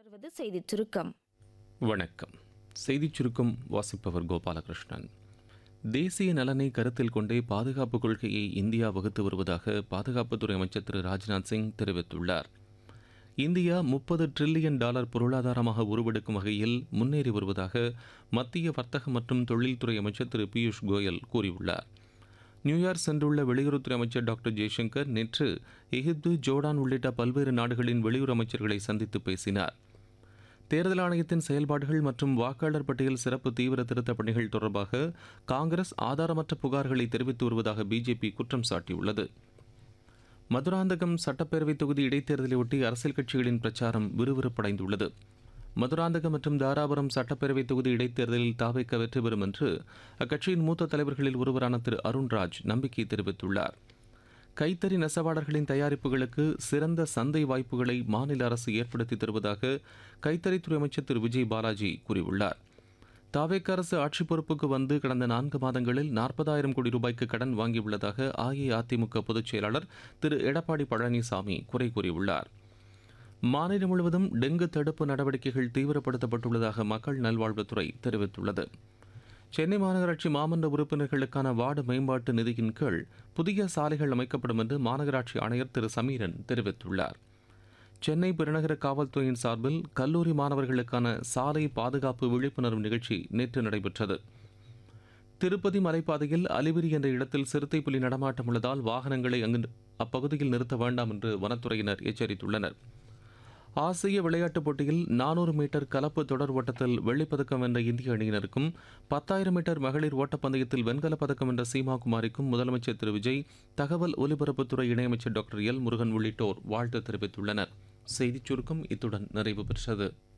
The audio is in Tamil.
வருவது செய்திச் சுருக்கம் வணக்கம் செய்திச் சுருக்கம் வாசிப்பவர் கோபாலகிருஷ்ணன் தேசிய நலனை கருத்தில் கொண்டே பாதுகாப்பு கொள்கையை இந்தியா வகுத்து வருவதாக பாதுகாப்புத்துறை அமைச்சர் திரு ராஜ்நாத் சிங் தெரிவித்துள்ளார் இந்தியா முப்பது டிரில்லியன் டாலர் பொருளாதாரமாக உருவெடுக்கும் வகையில் முன்னேறி வருவதாக மத்திய வர்த்தக மற்றும் தொழில்துறை அமைச்சர் திரு பியூஷ் கோயல் கூறியுள்ளார் நியூயார்க் சென்றுள்ள வெளியுறவுத்துறை அமைச்சர் டாக்டர் ஜெய்சங்கர் நேற்று எகிப்து ஜோர்டான் உள்ளிட்ட பல்வேறு நாடுகளின் வெளியுறவு அமைச்சர்களை சந்தித்து பேசினார் தேர்தல் ஆணையத்தின் செயல்பாடுகள் மற்றும் வாக்காளர் பட்டியல் சிறப்பு தீவிர திருத்தப் பணிகள் தொடர்பாக காங்கிரஸ் ஆதாரமற்ற புகார்களை தெரிவித்து வருவதாக பிஜேபி குற்றம் சாட்டியுள்ளது மதுராந்தகம் சட்டப்பேரவை தொகுதி இடைத்தேர்தலையொட்டி அரசியல் கட்சிகளின் பிரச்சாரம் விறுவிறுப்படைந்துள்ளது மதுராந்தகம் மற்றும் தாராபுரம் சட்டப்பேரவை தொகுதி இடைத்தேர்தலில் தாவைக்க வெற்றி பெறும் என்று அக்கட்சியின் மூத்த தலைவர்களில் ஒருவரான திரு அருண்ராஜ் நம்பிக்கை தெரிவித்துள்ளார் கைத்தறி நெசவாளர்களின் தயாரிப்புகளுக்கு சிறந்த சந்தை வாய்ப்புகளை மாநில அரசு ஏற்படுத்தி தருவதாக கைத்தறித்துறை அமைச்சர் திரு விஜய் பாலாஜி கூறியுள்ளார் தாவேக்க அரசு ஆட்சி பொறுப்புக்கு வந்து கடந்த நான்கு மாதங்களில் நாற்பதாயிரம் கோடி ரூபாய்க்கு கடன் வாங்கியுள்ளதாக அஇஅதிமுக பொதுச் செயலாளர் திரு எடப்பாடி பழனிசாமி குறை கூறியுள்ளார் மாநிலம் முழுவதும் டெங்கு தடுப்பு நடவடிக்கைகள் தீவிரப்படுத்தப்பட்டுள்ளதாக மக்கள் நல்வாழ்வுத்துறை தெரிவித்துள்ளது சென்னை மாநகராட்சி மாமன்ற உறுப்பினர்களுக்கான வார்டு மேம்பாட்டு நிதியின் கீழ் புதிய சாலைகள் அமைக்கப்படும் என்று மாநகராட்சி ஆணையர் திரு சமீரன் தெரிவித்துள்ளார் சென்னை பெருநகர காவல்துறையின் சார்பில் கல்லூரி மாணவர்களுக்கான சாலை பாதுகாப்பு விழிப்புணர்வு நிகழ்ச்சி நேற்று நடைபெற்றது திருப்பதி மலைப்பாதையில் அலிவிரி என்ற இடத்தில் சிறுத்தை புலி நடமாட்டம் உள்ளதால் வாகனங்களை அங்கு அப்பகுதியில் நிறுத்த வேண்டாம் என்று வனத்துறையினர் எச்சரித்துள்ளனர் ஆசிய விளையாட்டுப் போட்டியில் நானூறு மீட்டர் கலப்பு தொடர் ஓட்டத்தில் வெள்ளிப்பதக்கம் வென்ற இந்திய அணியினருக்கும் பத்தாயிரம் மீட்டர் மகளிர் ஓட்டப்பந்தயத்தில் வெண்கலப் பதக்கம் வென்ற சீமா குமாரிக்கும் முதலமைச்சர் திரு விஜய் தகவல் ஒலிபரப்புத்துறை இணையமைச்சர் டாக்டர் எல் முருகன் உள்ளிட்டோர் வாழ்த்து தெரிவித்துள்ளனர் செய்திச் சுருக்கம் இத்துடன் நிறைவு பெற்றது